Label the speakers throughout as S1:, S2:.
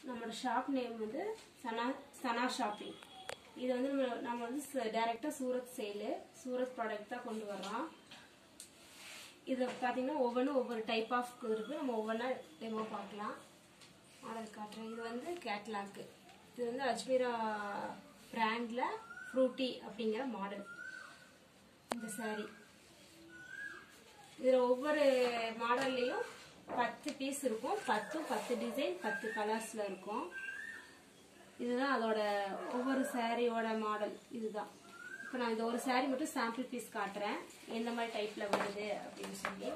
S1: நம்மளோட shop name வந்து சனா சனா shopping இது வந்து நம்ம நம்ம வந்து டைரெக்டாக சூரத் சேலு சூரத் ப்ராடக்ட் தான் கொண்டு வர்றோம் இதை பார்த்தீங்கன்னா ஒவ்வொன்றும் ஒவ்வொரு டைப் ஆஃப் இருக்குது நம்ம ஒவ்வொன்றா டெமோ பார்க்கலாம் மாடல் காட்டுறேன் இது வந்து கேட்லாக்கு இது வந்து அஜ்மீரா பிராண்டில் ஃப்ரூட்டி அப்படிங்கிற மாடல் இந்த saree இதில் ஒவ்வொரு மாடல்லையும் பத்து பீஸ் இருக்கும் பத்தும் பத்து டிசைன் பத்து கலர்ஸில் இருக்கும் இதுதான் அதோட ஒவ்வொரு சாரியோட மாடல் இதுதான் இப்போ நான் இந்த ஒரு saree மட்டும் சாம்பிள் பீஸ் காட்டுறேன் எந்த மாதிரி டைப்பில் வருது அப்படின்னு சொல்லி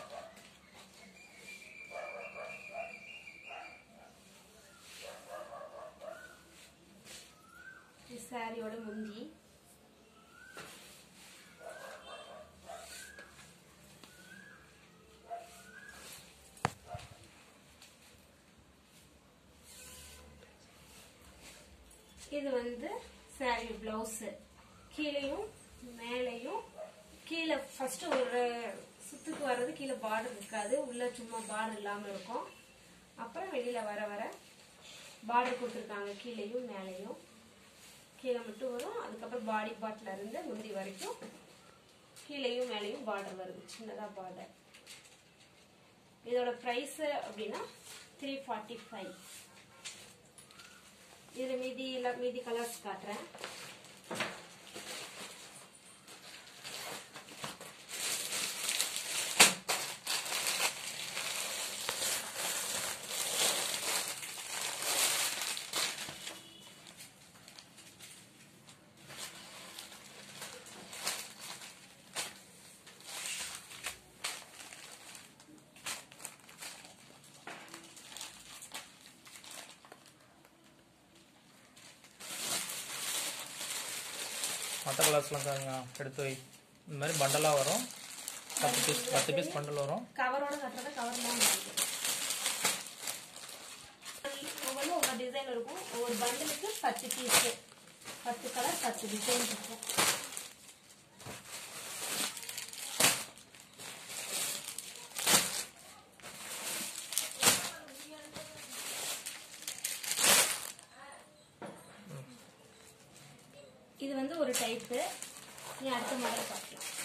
S1: இது சாரியோட முந்தி இது வந்து saree பிளவுஸ் கீழேயும் மேலேயும் கீழே ஃபர்ஸ்ட் ஒரு சுத்துக்கு வர்றது கீழே பார்டர் இருக்காது உள்ள சும்மா பார்டர் இல்லாம இருக்கும் அப்புறம் வெளியில வர வர பார்டர் கொடுத்துருக்காங்க கீழேயும் மேலேயும் கீழே மட்டும் வரும் அதுக்கப்புறம் பாடி பார்ட்ல இருந்து முந்தி வரைக்கும் கீழேயும் மேலேயும் பார்டர் வருது சின்னதா பார்டர் இதோட ப்ரைஸ் அப்படின்னா த்ரீ ஃபார்ட்டி ஃபைவ் இதில் மீதி எல்லாம் மீதி கலர்ஸ் காட்டுறேன்
S2: மற்ற கலர்ஸ்லாம் காமிங்க எடுத்து வை இந்த மாதிரி பண்டலாக வரும் பத்து பீஸ் பத்து பீஸ் பண்டல் வரும்
S1: கவரோட கட்டுறத கவர்லாம் வாங்குது ஒவ்வொன்றும் ஒவ்வொரு டிசைன் இருக்கும் ஒவ்வொரு பண்டலுக்கு பத்து பீஸ் பத்து கலர் பத்து டிசைன் இருக்கும் இது வந்து ஒரு டைப்பு நீ அடுத்த மாடல் பார்க்கலாம்